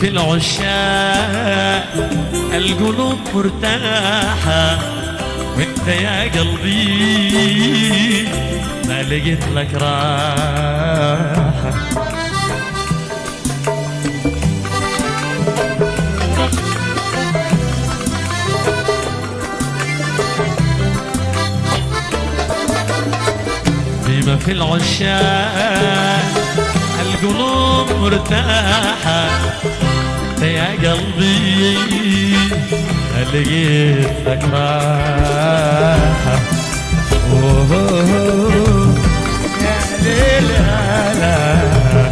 في العشاق القلوب مرتاحة وانت يا قلبي ما لقيت لك راحة بما في العشاق القلوب مرتاحة انت يا قلبي لقيت لك راحة أوه، يا ليل يا لا.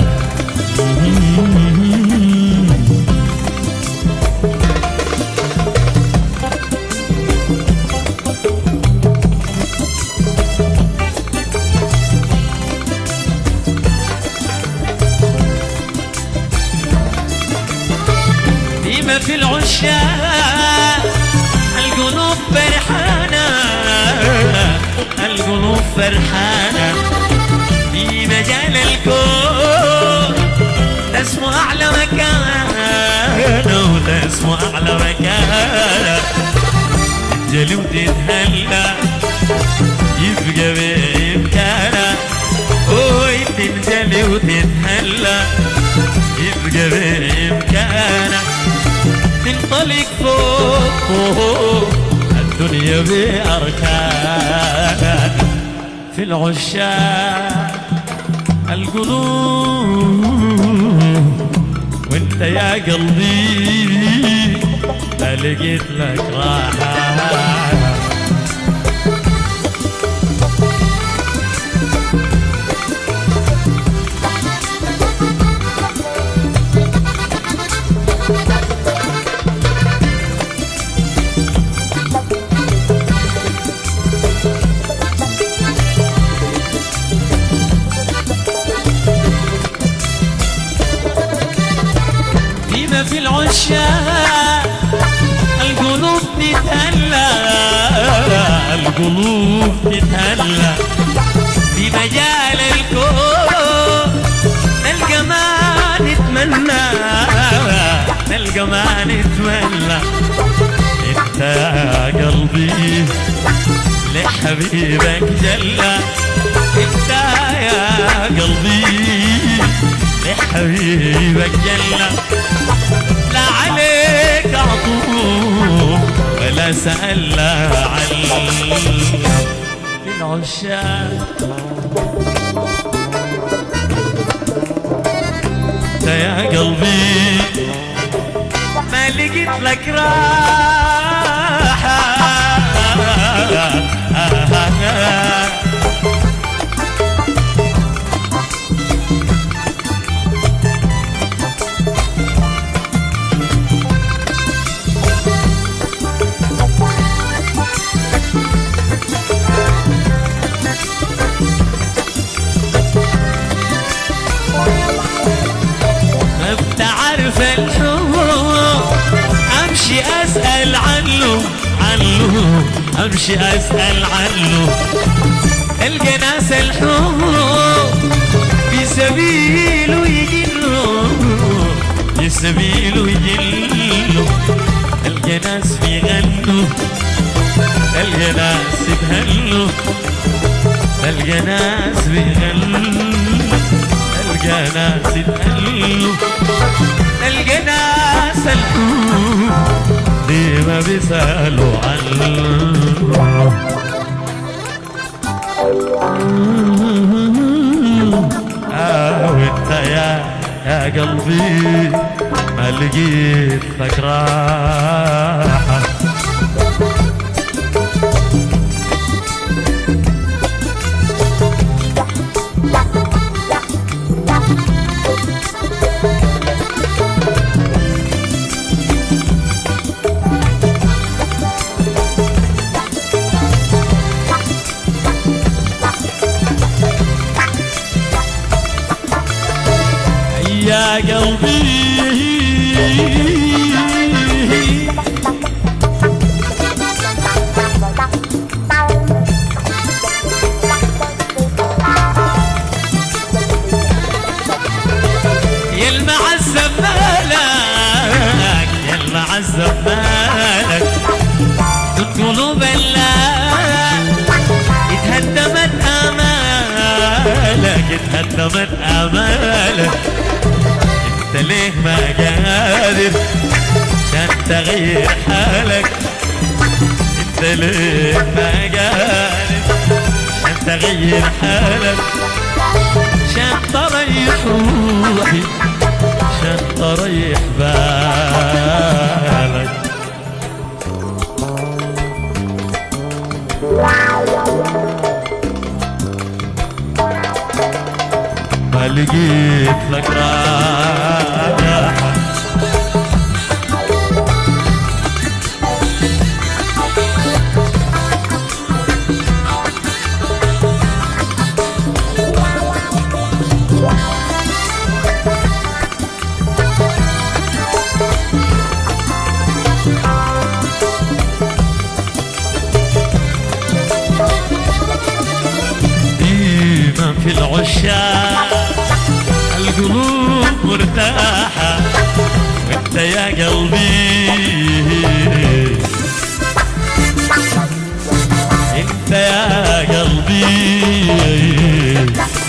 ديما في العشاق القلوب فرحانة القلوب فرحانة في مجال الكون تسمو أعلى مكان وتسمو أعلى مكان تجلي وتتهلى يبقى بإمكانك وي تنجلي وتتهلى يبقى بإمكانك تنطلق فوق فوق الدنيا بأركانك في العشاق القلوب وانت يا قلبي ما لقيت لك راحة بما في العشاق القلوب تتهلى القلوب تتهلى في مجال الكون نلقى ما نتمنى نلقى ما نتمنى انت يا قلبي لحبيبك جلى انت يا قلبي لحبيبك جلى لا عليك عطوف ولا سأل عن في العشاق انت يا قلبي ما لقيت لك راحة ما بتعرف الحب امشي اسال عنه عنه امشي اسال عنه القى ناس الحب في سبيله يجله في سبيله يجله القى ناس بيغنوا القى ناس يتهلوا القى ناس بيغنوا القى ناس يتهلوا القى ناس الحب ديما بيسألوا عنه آه وانت يا يا قلبي ما لقيت لك راحة يا قلبي يلمع الزبالة عذب مالك القلوب اللي اتهدمت امالك اتهدمت امالك انت ليه ما قادر عشان تغير حالك انت ليه ما قادر عشان تغير حالك عشان تريح روحي عشان تريح بالك ما لقيت لك راحة ديما في العشاق القلوب مرتاحة وانت يا قلبي انت يا قلبي